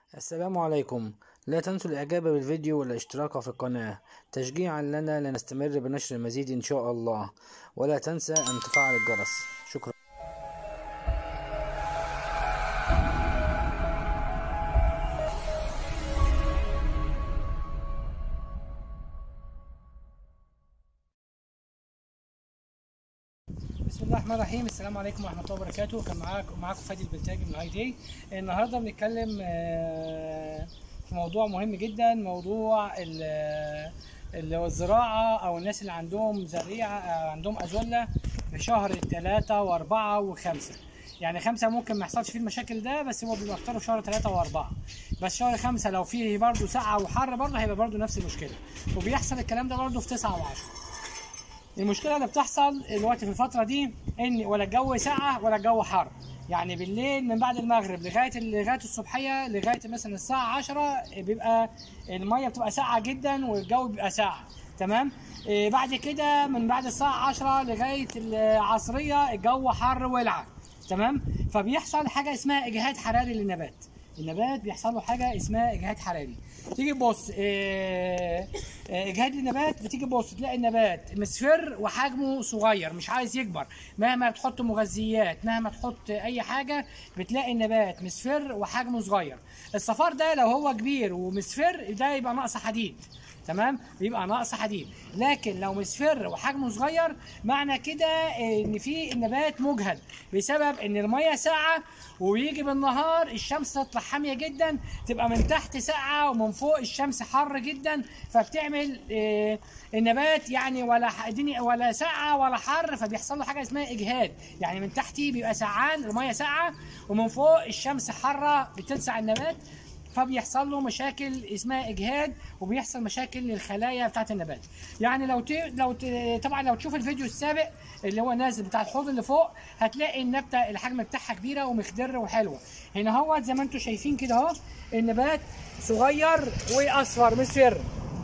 السلام عليكم لا تنسوا الاعجاب بالفيديو والاشتراك في القناة تشجيعا لنا لنستمر بنشر المزيد ان شاء الله ولا تنسى ان تفعل الجرس شكرا بسم الله الرحمن الرحيم السلام عليكم ورحمه الله وبركاته كان معاكم معاكم فادي البلتاجي من اي دي النهارده بنتكلم آه، في موضوع مهم جدا موضوع ال- اللي هو الزراعه او الناس اللي عندهم زريعه آه، عندهم اجوله في شهر ثلاثة وأربعة وخمسة يعني خمسة ممكن ما يحصلش فيه المشاكل ده بس هو بيبقى اختاره في شهر ثلاثة وأربعة بس شهر خمسة لو فيه برضه سقعة وحر برضه هيبقى برضه نفس المشكلة وبيحصل الكلام ده برضه في تسعة وعشرة المشكله اللي بتحصل الوقت في الفتره دي ان ولا الجو ساقعه ولا الجو حر يعني بالليل من بعد المغرب لغايه لغايه الصبحيه لغايه مثلا الساعه 10 بيبقى الميه بتبقى ساقعه جدا والجو بيبقى ساقع تمام إيه بعد كده من بعد الساعه 10 لغايه العصريه الجو حر ولع تمام فبيحصل حاجه اسمها اجهاد حراري للنبات النبات بيحصل له حاجه اسمها اجهاد حراري تيجي تبص آه، آه، اجهاد النبات بتيجي تبص تلاقي النبات مصفر وحجمه صغير مش عايز يكبر مهما تحط مغذيات مهما تحط اي حاجه بتلاقي النبات مصفر وحجمه صغير الصفار ده لو هو كبير ومصفر ده يبقى نقص حديد تمام بيبقى نقص حديد لكن لو مصفر وحجمه صغير معنى كده ان في النبات مجهد بسبب ان الميه ساقعه ويجي بالنهار الشمس تطلع حاميه جدا تبقى من تحت ساقعه ومن فوق الشمس حر جدا فبتعمل آه، النبات يعني ولا ح- الدنيا ولا ساقعه ولا حر فبيحصل له حاجه اسمها اجهاد يعني من تحتي بيبقى سقعان الميه ساقعه ومن فوق الشمس حاره بتلسع النبات فبيحصل له مشاكل اسمها اجهاد وبيحصل مشاكل للخلايا بتاعه النبات يعني لو ت... لو ت... طبعا لو تشوف الفيديو السابق اللي هو نازل بتاع الحوض اللي فوق هتلاقي النبته الحجم بتاعها كبيره ومخضره وحلوه هنا هو زي ما انتم شايفين كده اهو النبات صغير واصفر مصفر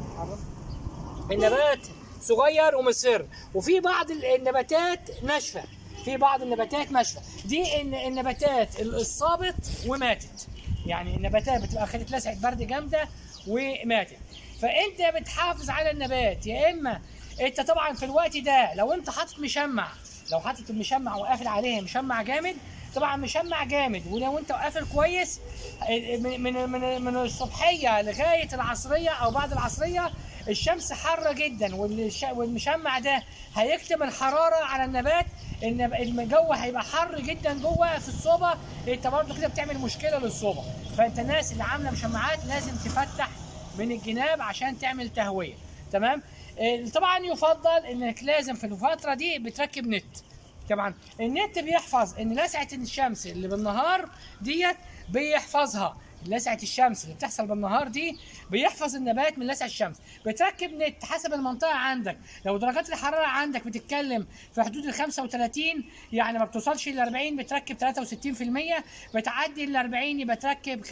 النبات صغير ومصفر وفي بعض النباتات ناشفه في بعض النباتات ناشفه دي الن- النباتات الصابت وماتت يعني النباتات بتبقى خدت لسعه برد جامده وماتت فانت بتحافظ على النبات يا اما انت طبعا في الوقت ده لو انت حاطط مشمع لو حاطط المشمع وقافل عليه مشمع جامد طبعا مشمع جامد ولو انت قافل كويس من من من, من الصبحيه لغايه العصريه او بعد العصريه الشمس حاره جدا والش- والمشمع ده هيكتم الحراره على النبات النب- الجو هيبقى حر جدا جوه في الصوبه انت برضه كده بتعمل مشكله للصوبه فانت الناس اللي عامله مشمعات لازم تفتح من الجناب عشان تعمل تهويه تمام آه، طبعا يفضل انك لازم في الفتره دي بتركب نت طبعا النت بيحفظ ان لسعه الشمس اللي بالنهار ديت بيحفظها لسعه الشمس اللي بتحصل بالنهار دي بيحفظ النبات من لسعه الشمس بتركب نت حسب المنطقه عندك لو درجات الحراره عندك بتتكلم في حدود ال 35 يعني ما بتوصلش ل 40 بتركب 63% بتعدي ال 40 يبقى تركب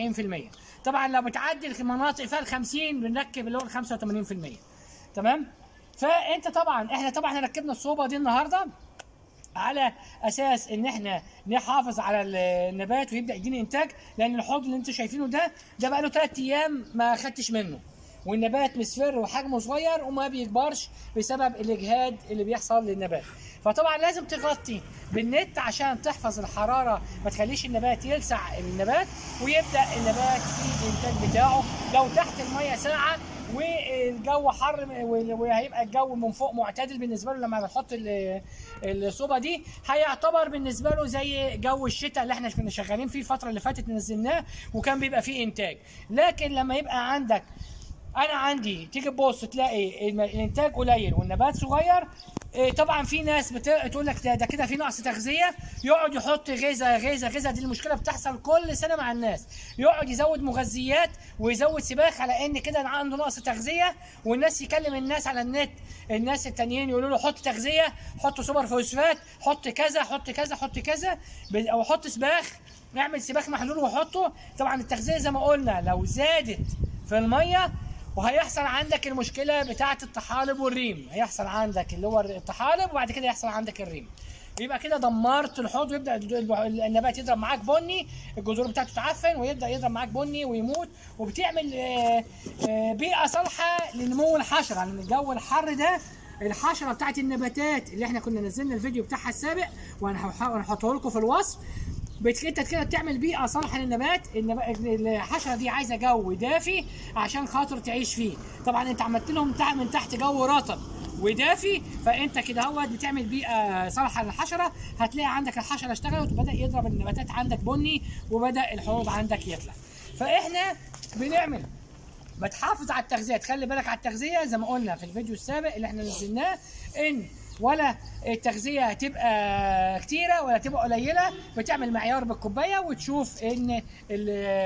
75% طبعا لو بتعدي المناطق فيها ال 50 بنركب اللي هو ال 85% تمام فانت طبعا احنا طبعا ركبنا الصوبه دي النهارده على اساس ان احنا نحافظ على النبات ويبدا يديني انتاج لان الحوض اللي انتم شايفينه ده ده بقى له 3 ايام ما خدتش منه والنبات مصفر وحجمه صغير وما بيكبرش بسبب الاجهاد اللي بيحصل للنبات فطبعا لازم تغطي بالنت عشان تحفظ الحراره ما تخليش النبات يلسع النبات ويبدا النبات في الانتاج بتاعه لو تحت الميه ساعه والجو حر وهيبقى الجو من فوق معتدل بالنسبه له لما بنحط ال- الصوبه دي هيعتبر بالنسبه له زي جو الشتاء اللي احنا كنا شغالين فيه الفتره اللي فاتت نزلناه وكان بيبقى فيه انتاج لكن لما يبقى عندك انا عندي تيجي تبص تلاقي الم- الانتاج قليل والنبات صغير إيه، طبعا في ناس بت- تقول لك ده, ده كده في نقص تغذيه يقعد يحط غذاء غذاء غذاء دي المشكله بتحصل كل سنه مع الناس يقعد يزود مغذيات ويزود سباخ على ان كده عنده نقص تغذيه والناس يكلم الناس على النت الناس التانيين يقولوا له حط تغذيه حط سوبر فوسفات حط كذا حط كذا حط كذا ب- او حط سباخ نعمل سباخ محلول وحطه طبعا التغذيه زي ما قلنا لو زادت في الميه وهيحصل عندك المشكله بتاعه الطحالب والريم هيحصل عندك اللي هو الطحالب وبعد كده يحصل عندك الريم يبقى كده دمرت الحوض ويبدا النبات يضرب معاك بني الجذور بتاعته تعفن ويبدا يضرب معاك بني ويموت وبتعمل آه، آه، بيئه صالحه لنمو الحشره لان الجو الحر ده الحشره بتاعت النباتات اللي احنا كنا نزلنا الفيديو بتاعها السابق وهنح- وهنحطه لكم في الوصف بت- انت كده بتعمل بيئه صالحه للنبات النب- الحشره دي عايزه جو دافي عشان خاطر تعيش فيه طبعا انت عملت لهم تع- من تحت جو رطب ودافي فانت كده هو بتعمل بيئه صالحه للحشره هتلاقي عندك الحشره اشتغلت وبدا يضرب النباتات عندك بني وبدا الحوض عندك يتلف فاحنا بنعمل بتحافظ على التغذيه تخلي بالك على التغذيه زي ما قلنا في الفيديو السابق اللي احنا نزلناه ان ولا التغذيه هتبقى كتيره ولا تبقى قليله بتعمل معيار بالكوبايه وتشوف ان ال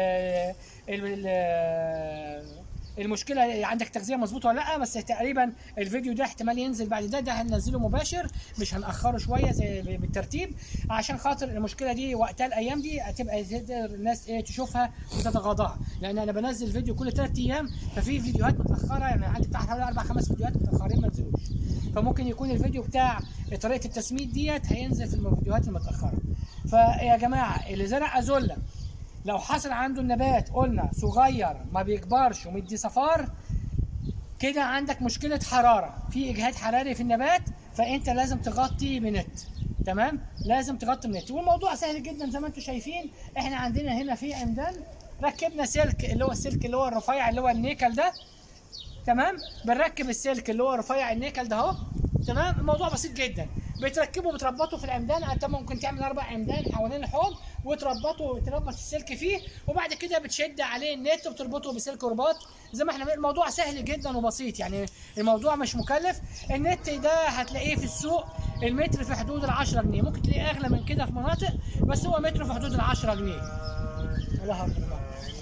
ال ال المشكله عندك تغذيه مظبوطه ولا لا بس تقريبا الفيديو ده احتمال ينزل بعد ده ده هننزله مباشر مش هنأخره شويه زي بالترتيب عشان خاطر المشكله دي وقتها الايام دي هتبقى تقدر الناس ايه تشوفها وتتغاضاها لان انا بنزل فيديو كل ثلاث ايام ففي فيديوهات متاخره يعني عندي بتاع حوالي اربع خمس فيديوهات متاخرين ما نزلوش فممكن يكون الفيديو بتاع طريقه التسميد ديت هينزل في الفيديوهات المتاخره فيا جماعه اللي زرع ازولا لو حصل عنده النبات قلنا صغير ما بيكبرش ومدي صفار كده عندك مشكلة حرارة في إجهاد حراري في النبات فأنت لازم تغطي بنت تمام لازم تغطي بنت والموضوع سهل جدا زي ما انتم شايفين احنا عندنا هنا في عمدان ركبنا سلك اللي هو السلك اللي هو الرفيع اللي هو النيكل ده تمام بنركب السلك اللي هو رفيع النيكل ده اهو تمام الموضوع بسيط جدا بتركبه بتربطه في العمدان انت ممكن تعمل اربع عمدان حوالين الحوض وتربطه وتربط السلك فيه وبعد كده بتشد عليه النت وتربطه بسلك رباط زي ما احنا الموضوع سهل جدا وبسيط يعني الموضوع مش مكلف النت ده هتلاقيه في السوق المتر في حدود ال 10 جنيه ممكن تلاقيه اغلى من كده في مناطق بس هو متر في حدود ال 10 جنيه الله اكبر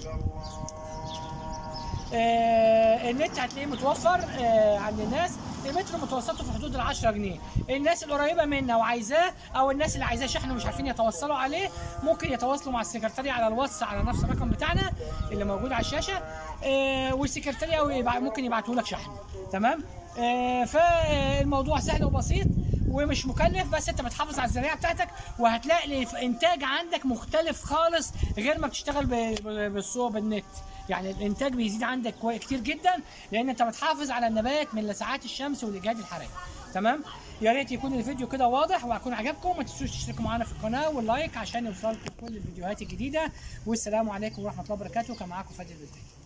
آه، النت هتلاقيه متوفر آه، عند الناس المتر متوسطه في حدود ال 10 جنيه الناس القريبه منا وعايزاه او الناس اللي عايزاه شحن ومش عارفين يتوصلوا عليه ممكن يتواصلوا مع السكرتاريه على الواتس على نفس الرقم بتاعنا اللي موجود على الشاشه آه، والسكرتاريه يبع- ممكن يبعتوا لك شحن تمام آه، فالموضوع سهل وبسيط ومش مكلف بس انت بتحافظ على الزراعه بتاعتك وهتلاقي الانتاج عندك مختلف خالص غير ما بتشتغل ب- ب- بالصوب بالنت يعني الانتاج بيزيد عندك كوي- كتير جدا لان انت بتحافظ على النبات من لسعات الشمس والاجهاد الحراري تمام يا ريت يكون الفيديو كده واضح وهيكون عجبكم ما تنسوش تشتركوا معانا في القناه واللايك عشان يوصلكم كل الفيديوهات الجديده والسلام عليكم ورحمه الله وبركاته كان معاكم فادي البلتاجي